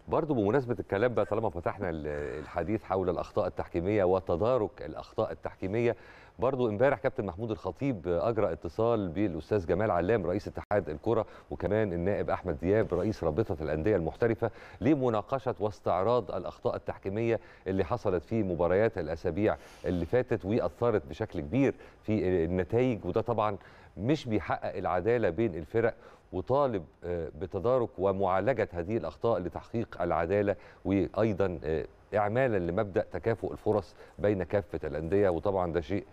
برضو بمناسبة الكلام بقى طالما فتحنا ال- الحديث حول الأخطاء التحكيمية وتدارك الأخطاء التحكيمية برضو امبارح كابتن محمود الخطيب أجرى اتصال بالأستاذ جمال علام رئيس اتحاد الكرة وكمان النائب أحمد دياب رئيس رابطة الأندية المحترفة لمناقشة واستعراض الأخطاء التحكيمية اللي حصلت في مباريات الأسابيع اللي فاتت وأثرت بشكل كبير في النتائج وده طبعا مش بيحقق العدالة بين الفرق وطالب آه، بتدارك ومعالجه هذه الاخطاء لتحقيق العداله وايضا آه، اعمالا لمبدا تكافؤ الفرص بين كافه الانديه وطبعا ده شيء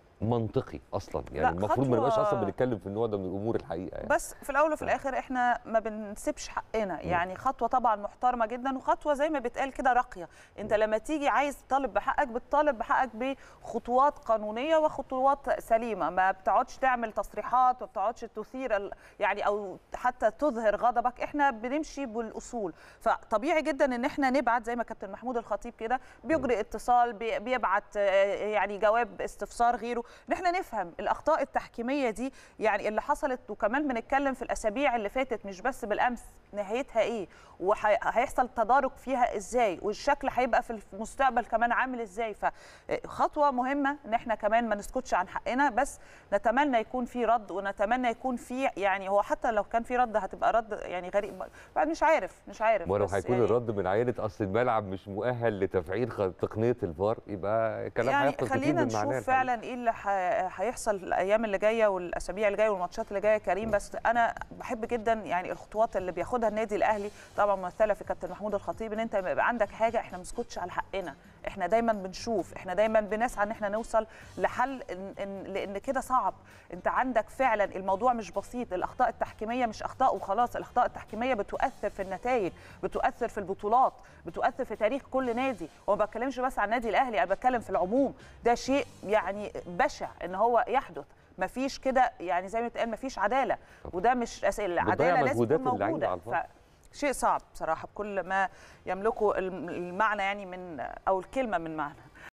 منطقي اصلا يعني لا، المفروض ما نبقاش خطوة- اصلا بنتكلم في النوع ده من الامور الحقيقه يعني. بس في الاول وفي الاخر احنا ما بنسيبش حقنا يعني خطوه طبعا محترمه جدا وخطوه زي ما بيتقال كده راقيه انت لما تيجي عايز تطالب بحقك بتطالب بحقك بخطوات قانونيه وخطوات سليمه ما بتقعدش تعمل تصريحات ما بتقعدش تثير ال- يعني او حتى تظهر غضبك احنا بنمشي بالاصول فطبيعي جدا ان احنا نبعت زي ما كابتن محمود الخطيب كده بيجري اتصال بي- بيبعت آه، يعني جواب استفسار غيره ان احنا نفهم الاخطاء التحكيميه دي يعني اللي حصلت وكمان بنتكلم في الاسابيع اللي فاتت مش بس بالامس نهايتها ايه وهيحصل تدارك فيها ازاي والشكل هيبقى في المستقبل كمان عامل ازاي فخطوه مهمه ان احنا كمان ما نسكتش عن حقنا بس نتمنى يكون في رد ونتمنى يكون في يعني هو حتى لو كان في رد هتبقى رد يعني غريب بعد مش عارف مش عارف ولو بس هيكون يعني الرد من عائله اصل الملعب مش مؤهل لتفعيل خ- تقنيه الفار يبقى كلام يعني هيفقد كتير خلينا من معناه نشوف الحقيقة. فعلا ايه اللي ح- هيحصل الايام اللي جايه والاسابيع اللي جايه والماتشات اللي جايه كريم بس انا بحب جدا يعني الخطوات اللي بياخدها النادي الاهلي طبعا ممثله في كابتن محمود الخطيب ان انت يبقى عندك حاجه احنا ما نسكتش على حقنا احنا دايما بنشوف احنا دايما بنسعى ان احنا نوصل لحل إن إن لان كده صعب انت عندك فعلا الموضوع مش بسيط الاخطاء التحكيميه مش اخطاء وخلاص الاخطاء التحكيميه بتؤثر في النتائج بتؤثر في البطولات بتؤثر في تاريخ كل نادي وما بتكلمش بس عن النادي الاهلي انا بتكلم في العموم ده شيء يعني بشع ان هو يحدث مفيش كده يعني زي ما بيتقال مفيش عداله وده مش أس- العداله لازم مجهودات تكون اللعيبة موجوده على الفاضي. شيء صعب بصراحه بكل ما يملكه الم- المعنى يعني من او الكلمه من معنى